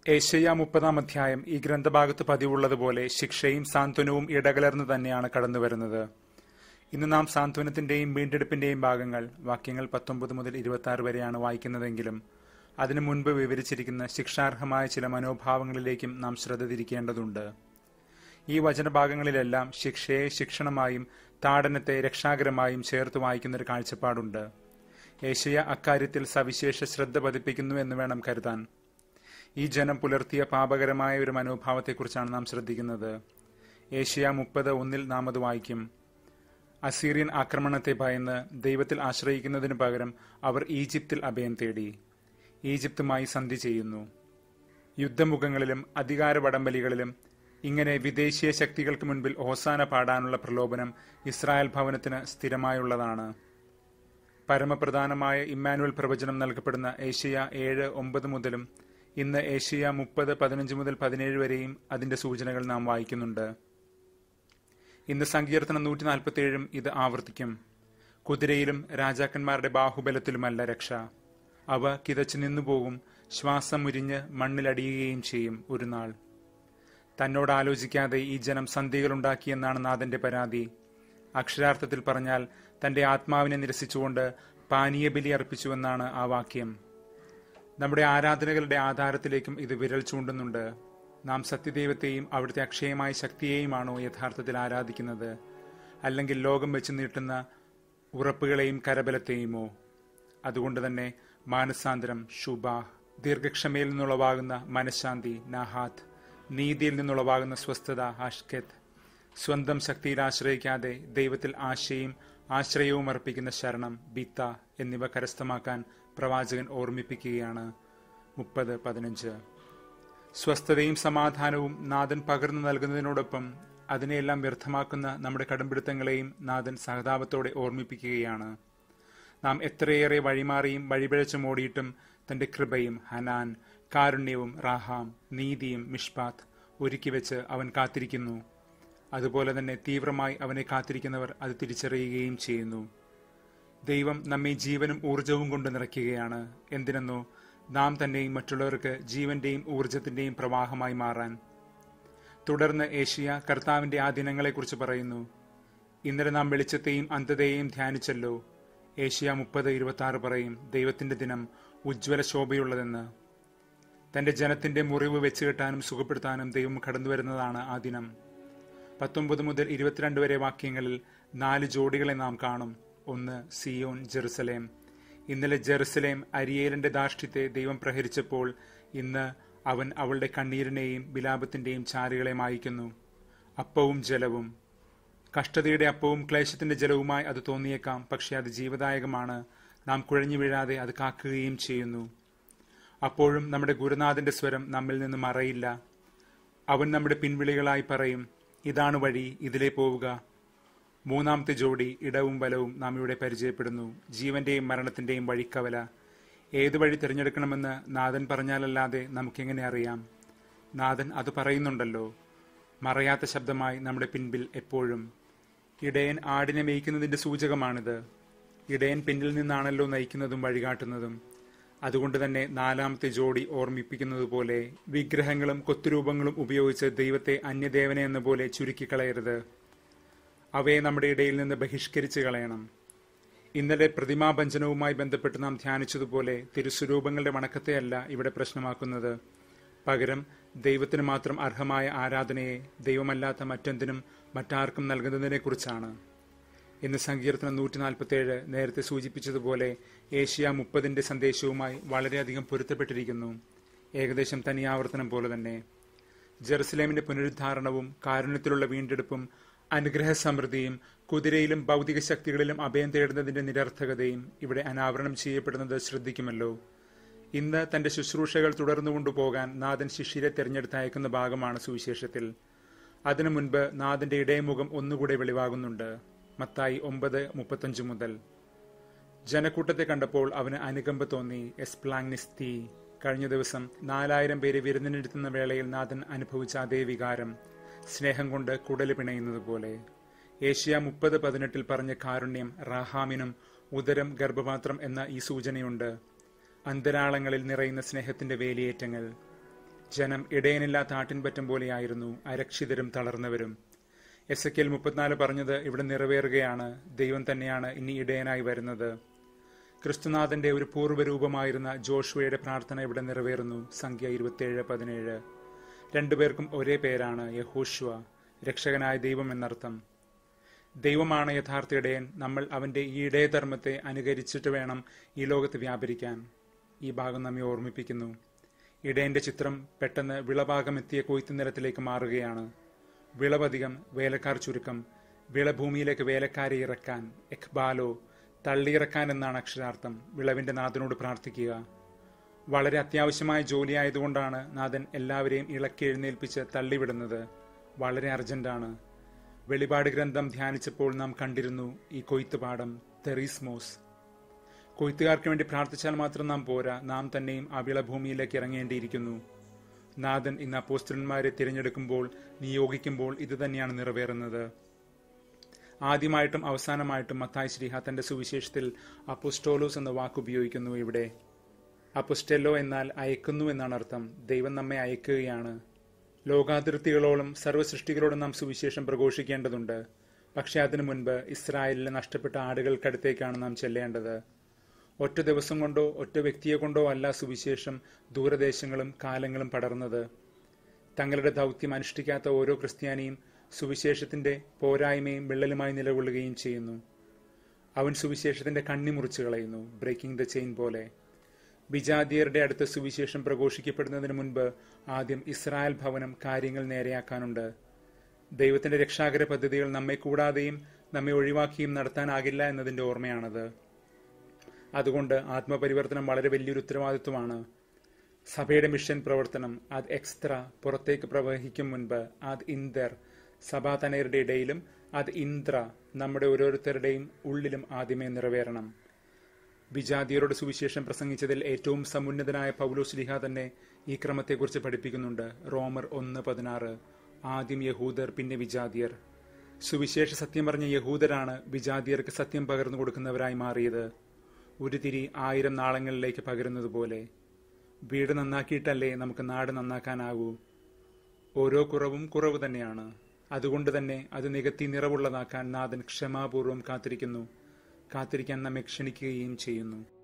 Asia മുപ്പതാം അധ്യായം ഈ ഗ്രന്ഥഭാഗത്ത് പതിവുള്ളതുപോലെ ശിക്ഷയും സാന്ത്വനവും ഇടകലർന്ന് തന്നെയാണ് കടന്നുവരുന്നത് ഇന്ന് നാം സാന്ത്വനത്തിന്റെയും വീണ്ടെടുപ്പിന്റെയും ഭാഗങ്ങൾ വാക്യങ്ങൾ പത്തൊമ്പത് മുതൽ ഇരുപത്തി ആറ് വരെയാണ് വായിക്കുന്നതെങ്കിലും അതിനു മുൻപ് വിവരിച്ചിരിക്കുന്ന ശിക്ഷാർഹമായ ചില മനോഭാവങ്ങളിലേക്കും നാം ശ്രദ്ധ തിരിക്കേണ്ടതുണ്ട് ഈ വചനഭാഗങ്ങളിലെല്ലാം ശിക്ഷയെ ശിക്ഷണമായും താടനത്തെ രക്ഷാകരമായും ചേർത്ത് വായിക്കുന്ന ഒരു കാഴ്ചപ്പാടുണ്ട് ഏഷ്യ അക്കാര്യത്തിൽ സവിശേഷ ശ്രദ്ധ പതിപ്പിക്കുന്നു എന്ന് വേണം കരുതാൻ ഈ ജനം പുലർത്തിയ പാപകരമായ ഒരു മനോഭാവത്തെക്കുറിച്ചാണ് നാം ശ്രദ്ധിക്കുന്നത് ഏഷ്യ മുപ്പത് ഒന്നിൽ നാം അത് വായിക്കും അസീറിയൻ ആക്രമണത്തെ ഭയന്ന് ദൈവത്തിൽ ആശ്രയിക്കുന്നതിനു പകരം അവർ ഈജിപ്തിൽ അഭയം തേടി ഈജിപ്തുമായി സന്ധി ചെയ്യുന്നു യുദ്ധമുഖങ്ങളിലും അധികാര വടംവലികളിലും ഇങ്ങനെ വിദേശീയ ശക്തികൾക്ക് മുൻപിൽ ഓസാന പാടാനുള്ള പ്രലോഭനം ഇസ്രായേൽ ഭവനത്തിന് സ്ഥിരമായുള്ളതാണ് പരമപ്രധാനമായ ഇമ്മാനുവൽ പ്രവചനം നൽകപ്പെടുന്ന ഏഷ്യ ഏഴ് ഒമ്പത് മുതലും ഇന്ന് ഏഷ്യ മുപ്പത് പതിനഞ്ച് മുതൽ പതിനേഴ് വരെയും അതിന്റെ സൂചനകൾ നാം വായിക്കുന്നുണ്ട് ഇന്ന് സങ്കീർത്തനം നൂറ്റി നാൽപ്പത്തിയേഴും ഇത് ആവർത്തിക്കും കുതിരയിലും രാജാക്കന്മാരുടെ ബാഹുബലത്തിലുമല്ല രക്ഷ അവ കിതച്ചു നിന്നുപോകും ശ്വാസം മുരിഞ്ഞ് മണ്ണിലടിയുകയും ചെയ്യും ഒരു നാൾ തന്നോട് ആലോചിക്കാതെ ഈ ജനം സന്ധികളുണ്ടാക്കിയെന്നാണ് നാഥന്റെ പരാതി അക്ഷരാർത്ഥത്തിൽ പറഞ്ഞാൽ തന്റെ ആത്മാവിനെ നിരസിച്ചുകൊണ്ട് പാനീയ ബലി അർപ്പിച്ചുവെന്നാണ് ആ വാക്യം നമ്മുടെ ആരാധനകളുടെ ആധാരത്തിലേക്കും ഇത് വിരൽ ചൂണ്ടുന്നുണ്ട് നാം സത്യദൈവത്തെയും അവിടുത്തെ അക്ഷയമായ ശക്തിയെയുമാണോ യഥാർത്ഥത്തിൽ ആരാധിക്കുന്നത് അല്ലെങ്കിൽ ലോകം വെച്ച് നീട്ടുന്ന ഉറപ്പുകളെയും കരബലത്തെയുമോ അതുകൊണ്ട് തന്നെ മാനസാന്തരം ശുഭ ദീർഘക്ഷമയിൽ നിന്നുളവാകുന്ന മനഃശാന്തി നാഹാത്ത് നീതിയിൽ നിന്നുളവാകുന്ന സ്വസ്ഥത അഷ്കെത്ത് സ്വന്തം ശക്തിയിൽ ആശ്രയിക്കാതെ ദൈവത്തിൽ ആശയും ആശ്രയവും അർപ്പിക്കുന്ന ശരണം ബിത്ത എന്നിവ കരസ്ഥമാക്കാൻ പ്രവാചകൻ ഓർമ്മിപ്പിക്കുകയാണ് മുപ്പത് പതിനഞ്ച് സ്വസ്ഥതയും സമാധാനവും നാഥൻ പകർന്നു നൽകുന്നതിനോടൊപ്പം അതിനെയെല്ലാം വ്യർത്ഥമാക്കുന്ന നമ്മുടെ കടുംപിടുത്തങ്ങളെയും നാഥൻ സഹതാപത്തോടെ ഓർമ്മിപ്പിക്കുകയാണ് നാം എത്രയേറെ വഴിമാറിയും വഴിപിഴച്ചും ഓടിയിട്ടും തന്റെ കൃപയും ഹനാൻ കാരുണ്യവും റാഹാം നീതിയും മിഷ്പാത്ത് ഒരുക്കി വെച്ച് അവൻ കാത്തിരിക്കുന്നു അതുപോലെ തന്നെ തീവ്രമായി അവനെ കാത്തിരിക്കുന്നവർ അത് തിരിച്ചറിയുകയും ചെയ്യുന്നു ദൈവം നമ്മെ ജീവനും ഊർജവും കൊണ്ട് നിറയ്ക്കുകയാണ് എന്തിനെന്നോ നാം തന്നെയും മറ്റുള്ളവർക്ക് ജീവന്റെയും ഊർജത്തിന്റെയും പ്രവാഹമായി മാറാൻ തുടർന്ന് ഏഷ്യ കർത്താവിന്റെ ആ ദിനങ്ങളെക്കുറിച്ച് പറയുന്നു ഇന്നലെ നാം വെളിച്ചത്തെയും അന്ധതയെയും ധ്യാനിച്ചല്ലോ ഏഷ്യ മുപ്പത് ഇരുപത്തി ആറ് പറയും ദൈവത്തിന്റെ ദിനം ഉജ്ജ്വല ശോഭയുള്ളതെന്ന് തന്റെ ജനത്തിന്റെ മുറിവ് വെച്ചുകെട്ടാനും സുഖപ്പെടുത്താനും ദൈവം കടന്നു വരുന്നതാണ് ആ ദിനം പത്തൊമ്പത് മുതൽ ഇരുപത്തിരണ്ട് വരെ വാക്യങ്ങളിൽ നാല് ജോഡികളെ നാം കാണും ഒന്ന് സിയോൻ ജെറുസലേം ഇന്നലെ ജെറുസലേം അരിയേലിന്റെ ധാർഷ്ട്യത്തെ ദൈവം പ്രഹരിച്ചപ്പോൾ ഇന്ന് അവൻ അവളുടെ കണ്ണീരിനെയും വിലാപത്തിന്റെയും ചാലുകളെ മായിക്കുന്നു അപ്പവും ജലവും കഷ്ടതയുടെ അപ്പവും ക്ലേശത്തിന്റെ ജലവുമായി അത് തോന്നിയേക്കാം പക്ഷെ അത് ജീവദായകമാണ് നാം കുഴഞ്ഞു വീഴാതെ അത് കാക്കുകയും ചെയ്യുന്നു അപ്പോഴും നമ്മുടെ ഗുരുനാഥന്റെ സ്വരം നമ്മിൽ നിന്ന് മറയില്ല അവൻ നമ്മുടെ പിൻവിളികളായി പറയും ഇതാണ് വഴി ഇതിലേ പോവുക മൂന്നാമത്തെ ജോഡി ഇടവും വലവും നാം ഇവിടെ പരിചയപ്പെടുന്നു ജീവന്റെയും മരണത്തിന്റെയും വഴിക്കവല ഏതു വഴി തിരഞ്ഞെടുക്കണമെന്ന് നാഥൻ പറഞ്ഞാലല്ലാതെ നമുക്കെങ്ങനെ അറിയാം നാഥൻ അത് പറയുന്നുണ്ടല്ലോ മറയാത്ത ശബ്ദമായി നമ്മുടെ പിൻപിൽ എപ്പോഴും ഇടയൻ ആടിനെ മേയ്ക്കുന്നതിന്റെ സൂചകമാണിത് ഇടയൻ പിന്നിൽ നിന്നാണല്ലോ നയിക്കുന്നതും വഴികാട്ടുന്നതും അതുകൊണ്ട് തന്നെ നാലാമത്തെ ജോഡി ഓർമ്മിപ്പിക്കുന്നത് പോലെ വിഗ്രഹങ്ങളും കൊത്തുരൂപങ്ങളും ഉപയോഗിച്ച് ദൈവത്തെ അന്യദേവനെ എന്ന പോലെ ചുരുക്കിക്കളയരുത് അവയെ നമ്മുടെ ഇടയിൽ നിന്ന് ബഹിഷ്കരിച്ചു കളയണം ഇന്നലെ പ്രതിമാഭഞ്ജനവുമായി ബന്ധപ്പെട്ട് നാം ധ്യാനിച്ചതുപോലെ തിരുസ്വരൂപങ്ങളുടെ വണക്കത്തെയല്ല ഇവിടെ പ്രശ്നമാക്കുന്നത് പകരം ദൈവത്തിന് മാത്രം അർഹമായ ആരാധനയെ ദൈവമല്ലാത്ത മറ്റെന്തിനും മറ്റാർക്കും നൽകുന്നതിനെക്കുറിച്ചാണ് ഇന്ന് സങ്കീർത്തനം നൂറ്റി നാൽപ്പത്തേഴ് നേരത്തെ സൂചിപ്പിച്ചതുപോലെ ഏഷ്യ മുപ്പതിന്റെ സന്ദേശവുമായി വളരെയധികം പൊരുത്തപ്പെട്ടിരിക്കുന്നു ഏകദേശം തനിയാവർത്തനം പോലെ തന്നെ ജെറുസലേമിന്റെ പുനരുദ്ധാരണവും കാരുണ്യത്തിലുള്ള വീണ്ടെടുപ്പും അനുഗ്രഹ സമൃദ്ധിയും കുതിരയിലും ഭൗതിക ശക്തികളിലും അഭയം തേടുന്നതിന്റെ നിരർത്ഥകതയും ഇവിടെ അനാവരണം ചെയ്യപ്പെടുന്നത് ശ്രദ്ധിക്കുമല്ലോ ഇന്ന് തന്റെ ശുശ്രൂഷകൾ തുടർന്നു കൊണ്ടുപോകാൻ നാഥൻ ശിഷ്യരെ തിരഞ്ഞെടുത്തയക്കുന്ന ഭാഗമാണ് സുവിശേഷത്തിൽ അതിനു മുൻപ് നാഥന്റെ ഇടയമുഖം ഒന്നുകൂടെ വെളിവാകുന്നുണ്ട് മത്തായി ഒമ്പത് മുപ്പത്തഞ്ച് മുതൽ ജനക്കൂട്ടത്തെ കണ്ടപ്പോൾ അവന് അനുകമ്പ തോന്നി എസ്പ്ലാങ്നിസ്തി കഴിഞ്ഞ ദിവസം നാലായിരം പേരെ വിരുന്നിനെടുത്തുന്ന വേളയിൽ നാഥൻ അനുഭവിച്ച അതേ വികാരം സ്നേഹം കൊണ്ട് കുടല് പിണയുന്നത് പോലെ ഏഷ്യ മുപ്പത് പതിനെട്ടിൽ പറഞ്ഞ കാരുണ്യം റാഹാമിനും ഉദരം ഗർഭപാത്രം എന്ന ഈ സൂചനയുണ്ട് അന്തരാളങ്ങളിൽ നിറയുന്ന സ്നേഹത്തിന്റെ വേലിയേറ്റങ്ങൾ ജനം ഇടയനില്ലാത്ത ആട്ടിൻപറ്റം പോലെയായിരുന്നു അരക്ഷിതരും തളർന്നവരും എസ് എ കെൽ മുപ്പത്തിനാല് പറഞ്ഞത് ഇവിടെ നിറവേറുകയാണ് ദൈവം തന്നെയാണ് ഇനി ഇടയനായി വരുന്നത് ക്രിസ്തുനാഥന്റെ ഒരു പൂർവ്വരൂപമായിരുന്ന ജോഷുവയുടെ പ്രാർത്ഥന ഇവിടെ നിറവേറുന്നു സംഖ്യ ഇരുപത്തിയേഴ് പതിനേഴ് രണ്ടുപേർക്കും ഒരേ പേരാണ് യഹോഷ്വ രക്ഷകനായ ദൈവം എന്നർത്ഥം ദൈവമാണ് യഥാർത്ഥ ഇടയൻ നമ്മൾ അവന്റെ ഈ ഇടയധർമ്മത്തെ അനുകരിച്ചിട്ട് വേണം ഈ ലോകത്ത് വ്യാപരിക്കാൻ ഈ ഭാഗം നമ്മെ ഓർമ്മിപ്പിക്കുന്നു ഇടയന്റെ ചിത്രം പെട്ടെന്ന് വിളഭാഗം എത്തിയ കൊയ്ത്തു നിരത്തിലേക്ക് മാറുകയാണ് വിളവധികം വേലക്കാർ ചുരുക്കം വിളഭൂമിയിലേക്ക് വേലക്കാരെ ഇറക്കാൻ എഖ്ബാലോ തള്ളിയിറക്കാൻ എന്നാണ് അക്ഷരാർത്ഥം വിളവിന്റെ നാഥനോട് പ്രാർത്ഥിക്കുക വളരെ അത്യാവശ്യമായ ജോലിയായതുകൊണ്ടാണ് നാഥൻ എല്ലാവരെയും ഇളക്കി എഴുന്നേൽപ്പിച്ച് തള്ളിവിടുന്നത് വളരെ അർജന്റാണ് വെളിപാട് ഗ്രന്ഥം ധ്യാനിച്ചപ്പോൾ നാം കണ്ടിരുന്നു ഈ കൊയ്ത്തുപാഠം തെറീസ്മോസ് കൊയ്ത്തുകാർക്ക് വേണ്ടി പ്രാർത്ഥിച്ചാൽ മാത്രം നാം പോരാ നാം തന്നെയും ആ വിളഭൂമിയിലേക്ക് ഇറങ്ങേണ്ടിയിരിക്കുന്നു നാഥൻ ഇന്ന് അപ്പോസ്റ്റലന്മാരെ തിരഞ്ഞെടുക്കുമ്പോൾ നിയോഗിക്കുമ്പോൾ ഇത് തന്നെയാണ് നിറവേറുന്നത് ആദ്യമായിട്ടും അവസാനമായിട്ടും മത്തായി ശ്രീഹ തന്റെ സുവിശേഷത്തിൽ അപ്പോസ്റ്റോലോസ് എന്ന വാക്ക് ഉപയോഗിക്കുന്നു ഇവിടെ അപ്പോസ്റ്റെല്ലോ എന്നാൽ അയക്കുന്നു എന്നാണ് അർത്ഥം ദൈവം നമ്മെ അയക്കുകയാണ് ലോകാതിർത്തികളോളം സർവ്വസൃഷ്ടികളോടും നാം സുവിശേഷം പ്രഘോഷിക്കേണ്ടതുണ്ട് പക്ഷെ അതിനു മുൻപ് ഇസ്രായേലിലെ നഷ്ടപ്പെട്ട ആടുകൾക്കടുത്തേക്കാണ് നാം ചെല്ലേണ്ടത് ഒറ്റ ദിവസം കൊണ്ടോ ഒറ്റ വ്യക്തിയെ കൊണ്ടോ അല്ല സുവിശേഷം ദൂരദേശങ്ങളും കാലങ്ങളും പടർന്നത് തങ്ങളുടെ ദൗത്യം അനുഷ്ഠിക്കാത്ത ഓരോ ക്രിസ്ത്യാനിയും സുവിശേഷത്തിന്റെ പോരായ്മയും വിള്ളലുമായി നിലകൊള്ളുകയും ചെയ്യുന്നു അവൻ സുവിശേഷത്തിന്റെ കണ്ണി മുറിച്ചു കളയുന്നു ബ്രേക്കിംഗ് ദ ചെയിൻ പോലെ വിജാതിയരുടെ അടുത്ത് സുവിശേഷം പ്രഘോഷിക്കപ്പെടുന്നതിന് മുൻപ് ആദ്യം ഇസ്രായേൽ ഭവനം കാര്യങ്ങൾ നേരെയാക്കാനുണ്ട് ദൈവത്തിന്റെ രക്ഷാകര പദ്ധതികൾ നമ്മെ കൂടാതെയും നമ്മെ ഒഴിവാക്കിയും നടത്താനാകില്ല എന്നതിന്റെ ഓർമ്മയാണത് അതുകൊണ്ട് ആത്മപരിവർത്തനം വളരെ വലിയൊരു ഉത്തരവാദിത്വമാണ് സഭയുടെ മിഷൻ പ്രവർത്തനം അത് എക്സ്ട്രാ പുറത്തേക്ക് പ്രവഹിക്കും മുൻപ് അത് ഇന്ദർ സഭാതനയരുടെ ഇടയിലും അത് ഇന്ദ്ര നമ്മുടെ ഓരോരുത്തരുടെയും ഉള്ളിലും ആദ്യമേ നിറവേറണം വിജാതിയരോട് സുവിശേഷം പ്രസംഗിച്ചതിൽ ഏറ്റവും സമുന്നതനായ പൗലോസ് ലിഹ തന്നെ ഈ ക്രമത്തെക്കുറിച്ച് പഠിപ്പിക്കുന്നുണ്ട് റോമർ ഒന്ന് പതിനാറ് ആദ്യം യഹൂദർ പിന്നെ വിജാതിയർ സുവിശേഷ സത്യം പറഞ്ഞ യഹൂദരാണ് വിജാതിയർക്ക് സത്യം പകർന്നു കൊടുക്കുന്നവരായി മാറിയത് ഒരു തിരി ആയിരം നാളങ്ങളിലേക്ക് പകരുന്നത് പോലെ വീട് നന്നാക്കിയിട്ടല്ലേ നമുക്ക് നാട് നന്നാക്കാനാകൂ ഓരോ കുറവും കുറവ് തന്നെയാണ് അതുകൊണ്ട് തന്നെ അത് നികത്തി നിറവുള്ളതാക്കാൻ നാഥൻ ക്ഷമാപൂർവം കാത്തിരിക്കുന്നു കാത്തിരിക്കാൻ നമ്മെ ക്ഷണിക്കുകയും ചെയ്യുന്നു